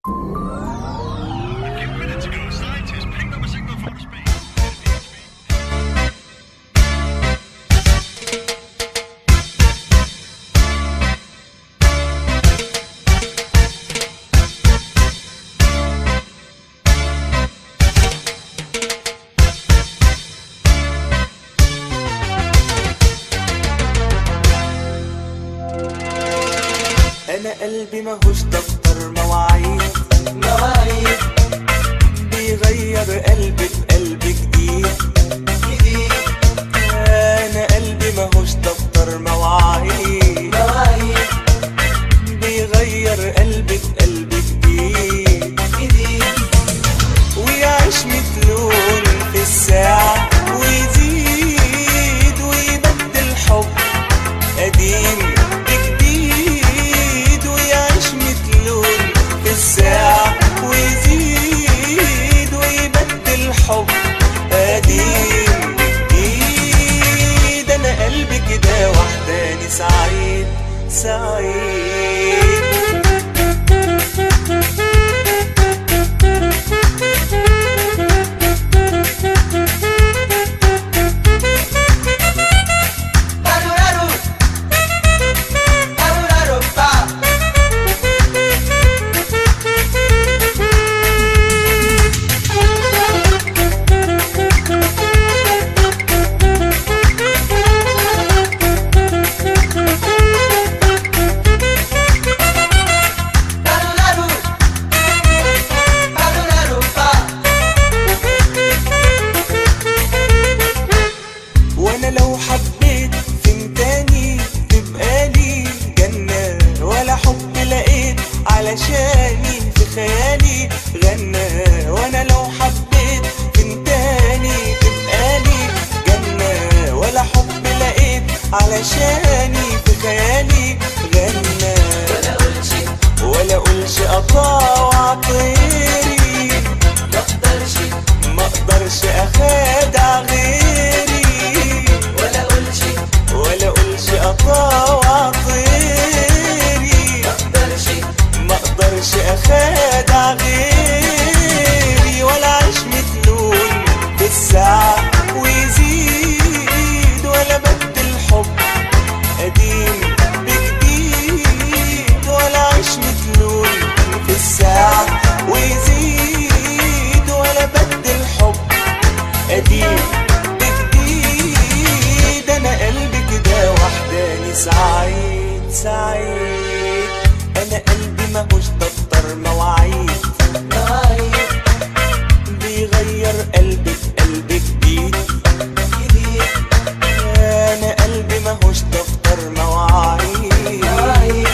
انا قلبي ماهوش دفتر مواعيد مواعيد بيغير قلبي بقلب جديد جديد انا قلبي ماهوش دفتر مواعيد مواعيد بيغير قلبي بقلب جديد جديد ويعيش مثلون في الساعة ويزيد ويبدل حب قديم بجديد ويعيش مثلون في الساعة ويزيد ويبدل حب قديم بجديد أنا قلبي كده وحداني سعيد سعيد Aruraru Aruraru pa Aruraru Aruraru pa وانا لو حبيت فين تاني تبقى لي جنة ولا حب لقيت علشاني في خيالي غنى وانا لو حبيت فين تاني تبقى لي جنة ولا حب لقيت علشاني في خيالي غنى ولا قلت ولا اقولش اطاوع طيري ما اقدرش ما اقدرش اخادع غيري ولا قلت ولا اقولش اطاوع طيري ما اقدرش ما اقدرش اخادع غيري ولا اعيش مثلون بالساعة ويزيد ولا بدل حب قديم بجديد ولا اعيش مثلون في الساعة ويزيد ولا بدل حب قديم بجديد انا قلبي كده وحداني سعيد سعيد انا قلبي ماهوش دفتر مواعيد مواعيد بيغير قلبي بقلب جديد جديد انا قلبي ماهوش دفتر مواعيد مواعيد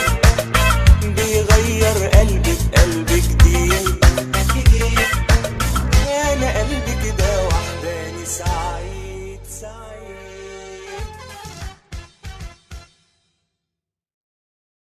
بيغير قلبي بقلب جديد جديد انا قلبي كده وحداني سعيد